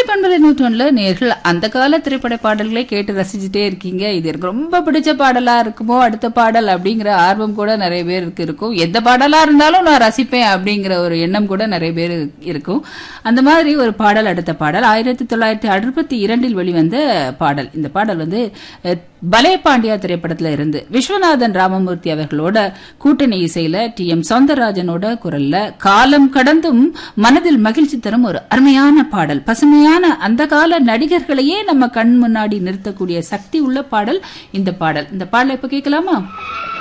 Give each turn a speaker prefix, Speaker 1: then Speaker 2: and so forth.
Speaker 1: பண்பலை நூற்றாண்டுல நேர்கள் அந்த கால திரைப்பட பாடல்களை கேட்டு ரசிச்சுட்டே இருக்கீங்க இது எனக்கு ரொம்ப பிடிச்ச பாடலா இருக்குமோ அடுத்த பாடல் அப்படிங்கிற ஆர்வம் கூட நிறைய பேருக்கு இருக்கும் எந்த பாடலா இருந்தாலும் நான் ரசிப்பேன் அப்படிங்கிற ஒரு எண்ணம் கூட நிறைய பேர் இருக்கும் அந்த மாதிரி ஒரு பாடல் அடுத்த பாடல் ஆயிரத்தி தொள்ளாயிரத்தி அறுபத்தி இரண்டில் வெளிவந்த பாடல் இந்த பாடல் வந்து அஹ், பலே பாண்டியா திரைப்படத்துல இருந்து விஸ்வநாதன் ராமமூர்த்தி அவர்களோட கூட்டணி இசையில டி எம் சௌந்தரராஜனோட குரல்ல காலம் கடந்தும் மனதில் மகிழ்ச்சி தரும் ஒரு அருமையான பாடல் பசுமையான அந்த கால நடிகர்களையே நம்ம கண் முன்னாடி நிறுத்தக்கூடிய சக்தி உள்ள பாடல் இந்த பாடல் இந்த பாடலை இப்ப கேட்கலாமா